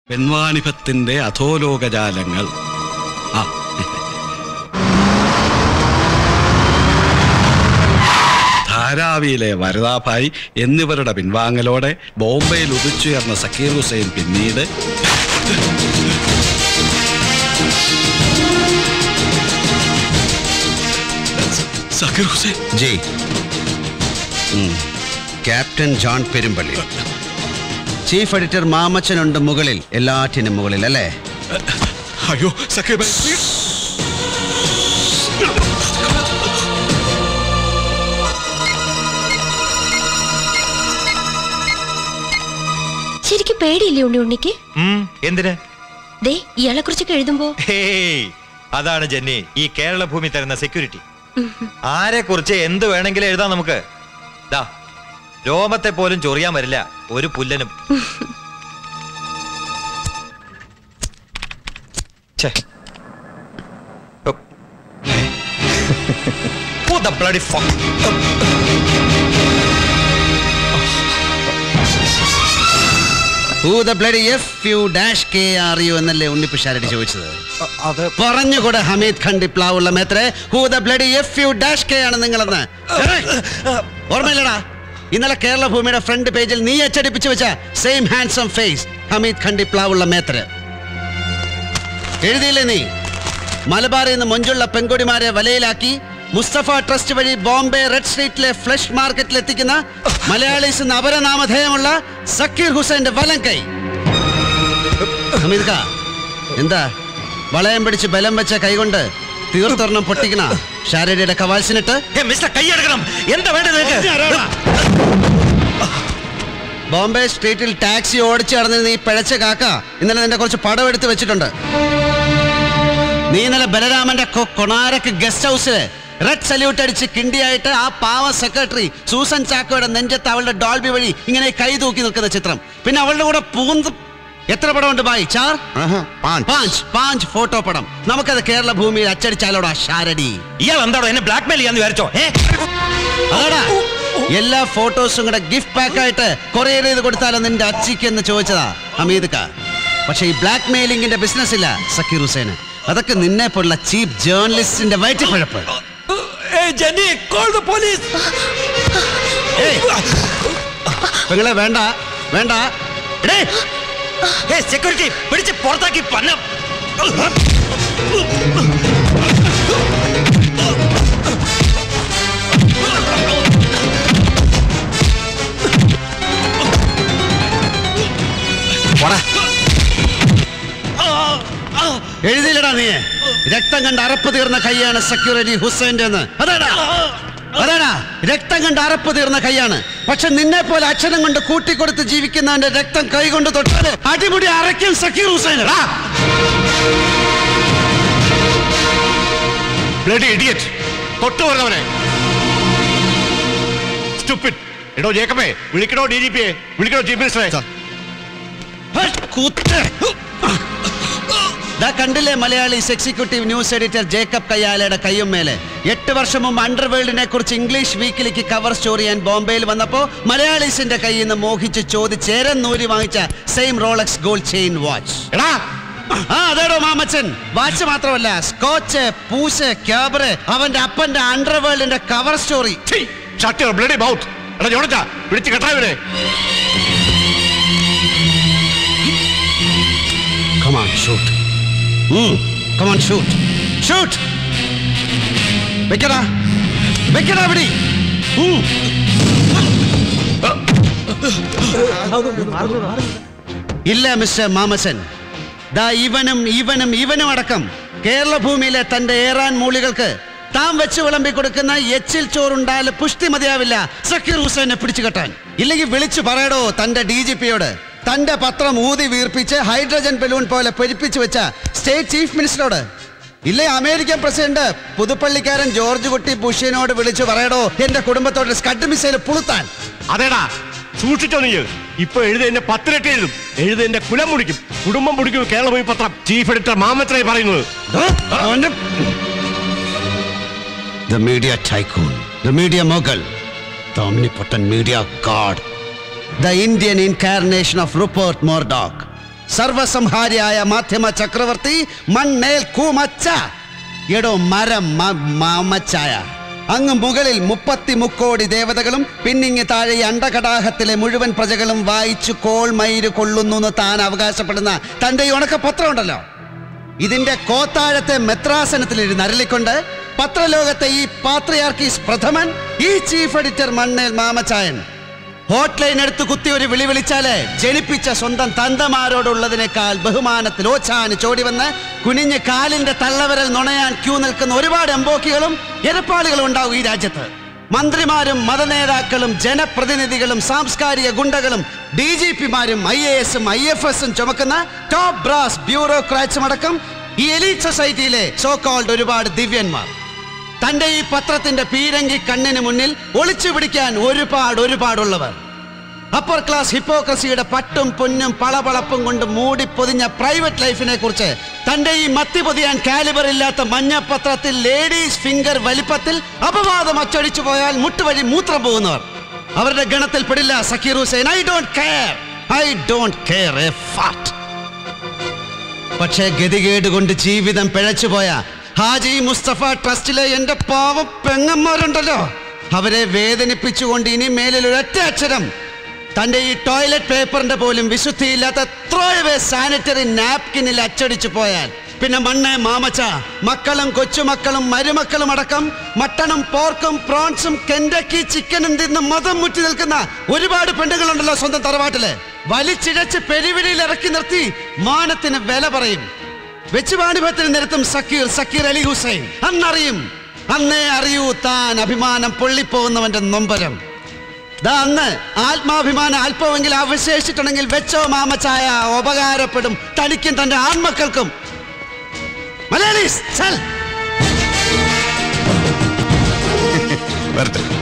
പെൺവാണിഭത്തിന്റെ അധോലോകജാലങ്ങൾ ആ ധാരാവിയിലെ വരദാഭായ് എന്നിവരുടെ പിൻവാങ്ങലോടെ ബോംബെയിൽ ഉദിച്ചുയർന്ന സക്കീർ ഹുസൈൻ പിന്നീട് സക്കീർ ഹുസൈൻ ജി ഉം. Captain John Perumpally chief editor മാമച്ചനുണ്ട് മുകളിൽ എല്ലാറ്റിനും മുകളിൽ അല്ലേ അയ്യോ സക്കീർ ഭായ് ശരിക്കും പേടിയില്ലേ ഉണ്ണി ഉണ്ണിക്ക് ഉം, എന്തിന് ദേ ഇയാളെ കുറിച്ചൊക്കെ എഴുതുമ്പോ ഹേയ് അതാണ് ജെന്നി ഈ കേരള ഭൂമി തരുന്ന സെക്യൂരിറ്റി ആരെ കുറിച്ച് എന്ത് വേണമെങ്കിലും എഴുതാം നമുക്ക് ദാ രോമത്തെ പോലും ചൊറിയാൻ വരില്ല ഒരു പുല്ലനും ഛെ. ഉപ്പ്. Who the bloody fuck? Who the bloody F U dash K R U എന്നല്ലേ ഉണ്ണിപ്പിഷാരടി ചോദിച്ചത് അത് പറഞ്ഞുകൂടെ ഹമീദ് ഖണ്ഡി പ്ലാവുള്ള മേത്രെ who the bloody F U dash K ആണ് നിങ്ങളെന്ന് ഏയ്! ഓർമ്മയില്ലടാ ഇന്നലെ കേരള ഭൂമിയുടെ ഫ്രണ്ട് പേജിൽ നീ അച്ചടിപ്പിച്ചു വെച്ച സെയിം ഹാൻഡ്സം ഫേസ് ഹമീദ് ഖണ്ഡി പ്ലാവുള്ള മേത്രെ എഴുതിയില്ലേ നീ മലബാറിൽ നിന്ന് മൊഞ്ചുള്ള പെൺകുടിമാരെ വലയിലാക്കി മുസ്തഫ ട്രസ്റ്റ് വഴി ബോംബെ റെഡ് സ്ട്രീറ്റിലെ ഫ്ലഷ് മാർക്കറ്റിൽ എത്തിക്കുന്ന മലയാളീസ് എന്ന അപരനാമധേയമുള്ള സക്കീർ ഹുസൈന്റെ വലം കൈ ഹമീദ് ഖാ എന്താ വളയം പിടിച്ച് ബലം വെച്ച കൈകൊണ്ട് തീർത്തൊരെണ്ണം പൊട്ടിക്കണ ഷാരടിയുടെ കവാൽസിനിട്ട് ഏ, മിസ്റ്റർ കൈയെടുക്കണം എന്താ വേണ്ടത് നിനക്ക് ബോംബെ സ്ട്രീറ്റിൽ ടാക്സി ഓടിച്ചു നടന്നിരുന്ന ഈ പിഴച്ച കാക്ക ഇന്നലെ നിന്റെ കുറച്ച് പടം എടുത്ത് വെച്ചിട്ടുണ്ട് നീ ഇന്നലെ ബലരാമന്റെ കൊ- കൊണാരക്ക് ഗസ്റ്റ് ഹൗസില് റെഡ് സല്യൂട്ട് അടിച്ച് കിണ്ടിയായിട്ട് ആ പാവ സെക്രട്ടറി സൂസൻ ചാക്കോയുടെ നെഞ്ചത്ത് അവളുടെ ഡോൾബി വഴി ഇങ്ങനെ കൈ തൂക്കി നിൽക്കുന്ന ചിത്രം പിന്നെ അവളുടെ കൂടെ പൂന്ത് എത്ര പടമുണ്ട് ബായ് ചാർ പാഞ്ച് പാഞ്ച് ഫോട്ടോ പടം നമുക്കത് കേരള ഭൂമിയിൽ അച്ചടിച്ചാലോടാ ഷാരടി ഇയാൾ എന്താണോ എന്നെ ബ്ലാക്ക്മെയിൽ ചെയ്യാന്ന് വിചാരിച്ചോ ഏ? അതാടാ എല്ലാ ഫോട്ടോസും കൂടെ ഗിഫ്റ്റ് പാക്ക് ആയിട്ട് കൊറിയർ ചെയ്ത് കൊടുത്താലോ നിന്റെ അച്ചിക്ക് എന്ന് ചോദിച്ചതാ ഹമീദ് ഖാ പക്ഷെ ഈ ബ്ലാക്ക് മെയിലിംഗിന്റെ ബിസിനസ് ഇല്ല സക്കീർ ഹുസൈന് അതൊക്കെ നിന്നെ പോലുള്ള ചീപ്പ് ജേർണലിസ്റ്റിന്റെ വയറ്റിപ്പഴപ്പ് ഏയ്, ജെന്നി, call the police. ഏയ്, പെങ്ങളെ വേണ്ട വേണ്ട എടേ, ഏയ്, security, പിടിച്ച് പുറത്താക്കി പന്നം പോടാ. എഴുതിയില്ലടാ നീ രക്തം കണ്ട് അറപ്പ് തീർന്ന കൈയാണ് സെക്യൂരിറ്റി ഹുസൈൻ്റെ എന്ന് അതാടാ അതാടാ രക്തം കണ്ട് അറപ്പ് തീർന്ന കൈയാണ് പക്ഷെ നിന്നെ പോലെ അച്ഛനം കൊണ്ട് കൂട്ടിക്കൊടുത്ത് ജീവിക്കുന്നവന്റെ രക്തം കൈ കൊണ്ട് തൊട്ടാല് അടിമുടി അരയ്ക്കും സക്കീർ ഹുസൈൻ ബ്ലഡി ഇഡിയറ്റ് തൊട്ടു പറഞ്ഞവനെ സ്റ്റുപ്പിഡ് എടോ ജേക്കബേ വിളിക്കണോ ഡി ജി പിയെ വിളിക്കണോ ചീഫ് മിനിസ്റ്ററെ ദാ കണ്ടില്ലേ Malayalees executive news editor Jacob കയ്യാലയുടെ കയ്യും മേലെ എട്ട് വർഷം മുമ്പ് അണ്ടർവേൾഡിനെ കുറിച്ച് ഇംഗ്ലീഷ് വീക്കിലേക്ക് കവർ സ്റ്റോറി ചെയ്യാൻ ബോംബെയിൽ വന്നപ്പോ മലയാളീസിന്റെ കയ്യിൽ നിന്ന് മോഹിച്ച് ചോദിച്ചേരൻ നൂരി വാങ്ങിച്ച same Rolex gold chain watch എടാ ആ അതേടോ മാമച്ചൻ വാച്ച് മാത്രമല്ല സ്കോച്ച് പൂശ് ക്യാബറ് അവന്റെ അപ്പന്റെ അണ്ടർവേൾഡിന്റെ cover story shut your bloody mouth എടാ ജോണച്ച വിളിച്ച് കെട്ടാവിനെ Come on, shoot. Mm. Come on, shoot. Shoot! വെക്കടാ വെക്കടാ അവിടെ ഉം. ഇല്ല മിസ്റ്റർ മാമസൻ ദാ ഇവനും ഇവനും ഇവനും അടക്കം കേരള ഭൂമിയിലെ തന്റെ ഏറാൻ മൂളികൾക്ക് താൻ വെച്ച് വിളമ്പി കൊടുക്കുന്ന എച്ചിൽ ചോറുണ്ടാല് പുഷ്ടി മതിയാവില്ല സക്കീർ ഹുസൈനെ പിടിച്ചു കെട്ടാൻ ഇല്ലെങ്കിൽ വിളിച്ചു പറയടോ തന്റെ ഡി ജി പിയോട് തന്റെ പത്രം ഊതി വീർപ്പിച്ച് ഹൈഡ്രജൻ ബലൂൺ പോലെ പെരുപ്പിച്ചു വെച്ച സ്റ്റേറ്റ് ചീഫ് മിനിസ്റ്ററോട് ഇല്ലേ അമേരിക്കൻ പ്രസിഡന്റ് പുതുപ്പള്ളിക്കാരൻ ജോർജ് കുട്ടി ബുഷിനോട് വിളിച്ചു പറയടോ എന്റെ കുടുംബത്തോട് സ്കഡ് മിസൈൽ പുളുത്താൻ അതേടാ സൂക്ഷിച്ചോ നീ ഇപ്പൊ എഴുതെന്റെ പത്തിരട്ടി എഴുതും എഴുതെന്റെ കുലം മുടിക്കും കുടുംബം മുടിക്കും കേരള ഭൂമി പത്രം ചീഫ് എഡിറ്റർ മാമത്രേ പറയുന്നത് അവന്റെ The media tycoon, the media mogul, the omnipotent media god, the Indian incarnation of Rupert Murdoch, സർവസംഹാരിയായ മാധ്യമ ചക്രവർത്തി മണ്ണേൽ കൂമച്ച എടോ മരം മ- മാമച്ചായ അങ്ങ് മുകളിൽ മുപ്പത്തി മുക്കോടി ദേവതകളും പിന്നിങ്ങ് താഴെ ഈ അണ്ടകടാഹത്തിലെ മുഴുവൻ പ്രജകളും വായിച്ചു കോൾമയിര് കൊള്ളുന്നു എന്ന് താൻ അവകാശപ്പെടുന്ന തന്റെ ഈ ഉണക്ക പത്രം ഉണ്ടല്ലോ ഇതിന്റെ കോത്താഴത്തെ മെത്രാസനത്തിലിരുന്ന് അരളിക്കൊണ്ട് പത്രലോകത്തെ ഈ പാത്രിയാർക്കീസ് പ്രഥമൻ ഈ ചീഫ് എഡിറ്റർ മണ്ണേൽ മാമച്ചായൻ ഹോട്ട്ലൈൻ എടുത്ത് കുത്തി ഒരു വിളി വിളിച്ചാല് ജനിപ്പിച്ച സ്വന്തം തന്തമാരോടുള്ളതിനേക്കാൾ ബഹുമാനത്തിൽ ഓച്ചാന് ചോടി വന്ന് കുനിഞ്ഞ് കാലിന്റെ തള്ളവരൽ നുണയാൻ ക്യൂ നിൽക്കുന്ന ഒരുപാട് എംബോക്കികളും എരപ്പാളികളും ഉണ്ടാവും ഈ രാജ്യത്ത് മന്ത്രിമാരും മതനേതാക്കളും ജനപ്രതിനിധികളും സാംസ്കാരിക ഗുണ്ടകളും ഡി ജി പിമാരും ഐ എ എസും ഐ എഫ് എസും ചുമക്കുന്ന ടോപ്പ് ബ്രാസ് ബ്യൂറോക്രാറ്റ്സും അടക്കം ഈ എലീറ്റ് സൊസൈറ്റിയിലെ സോ കോൾഡ് ഒരുപാട് ദിവ്യന്മാർ തന്റെ ഈ പത്രത്തിന്റെ പീരങ്കി കണ്ണിന് മുന്നിൽ ഒളിച്ചു പിടിക്കാൻ ഒരുപാട് ഒരുപാടുള്ളവർ അപ്പർ ക്ലാസ് ഹിപ്പോക്രസിയുടെ പട്ടും പൊന്നും പളപളപ്പും കൊണ്ട് മൂടി പൊതിഞ്ഞ പ്രൈവറ്റ് ലൈഫിനെ കുറിച്ച് തന്റെ ഈ മത്തി പൊതിയാൻ കാലിബർ ഇല്ലാത്ത മഞ്ഞപ്പത്രത്തിൽ ലേഡീസ് ഫിംഗർ വലിപ്പത്തിൽ അപവാദം അച്ചടിച്ചു പോയാൽ മുട്ടുവഴി മൂത്രം പോകുന്നവർ അവരുടെ ഗണത്തിൽ പെടില്ല Zakir Hussain I don't care I don't care a fat പക്ഷേ ഗതികേട് കൊണ്ട് ജീവിതം പിഴച്ചുപോയ ഹാജി മുസ്തഫ ട്രസ്റ്റിലെ എന്റെ പാവം പെങ്ങന്മാരുണ്ടല്ലോ അവരെ വേദനിപ്പിച്ചുകൊണ്ട് ഇനി മേലിൽ ഒരൊറ്റ അക്ഷരം തന്റെ ഈ ടോയ്ലറ്റ് പേപ്പറിന്റെ പോലും വിശുദ്ധിയില്ലാത്ത ത്രോയവേ സാനിറ്ററി നാപ്കിനിൽ അച്ചടിച്ചു പോയാൽ പിന്നെ മണ്ണേ മാമച്ച മക്കളും കൊച്ചുമക്കളും മരുമക്കളും അടക്കം മട്ടണും പോർക്കും പ്രോൺസും കെൻഡക്കി ചിക്കനും തിന്ന് മതം മുറ്റി നിൽക്കുന്ന ഒരുപാട് പെണ്ണുങ്ങളുണ്ടല്ലോ സ്വന്തം തറവാട്ടില് വലിച്ചിഴച്ച് പെരുവിളിയിൽ ഇറക്കി നിർത്തി മാനത്തിന് വില പറയും വെച്ചുവാണിഭത്തിന് നിരത്തും സക്കീർ സക്കീർ അലി ഹുസൈൻ അന്നറിയും അന്നേ അറിയൂ താൻ അഭിമാനം പൊള്ളിപ്പോകുന്നവന്റെ നൊമ്പരം ദാ അന്ന് ആത്മാഭിമാനം അല്പമെങ്കിലും അവശേഷിച്ചിട്ടുണ്ടെങ്കിൽ വെച്ചോ മാമച്ചായ ഉപകാരപ്പെടും തനിക്കും തന്റെ ആൺമക്കൾക്കും മലയാളീസ് ചൽ വരട്ടെ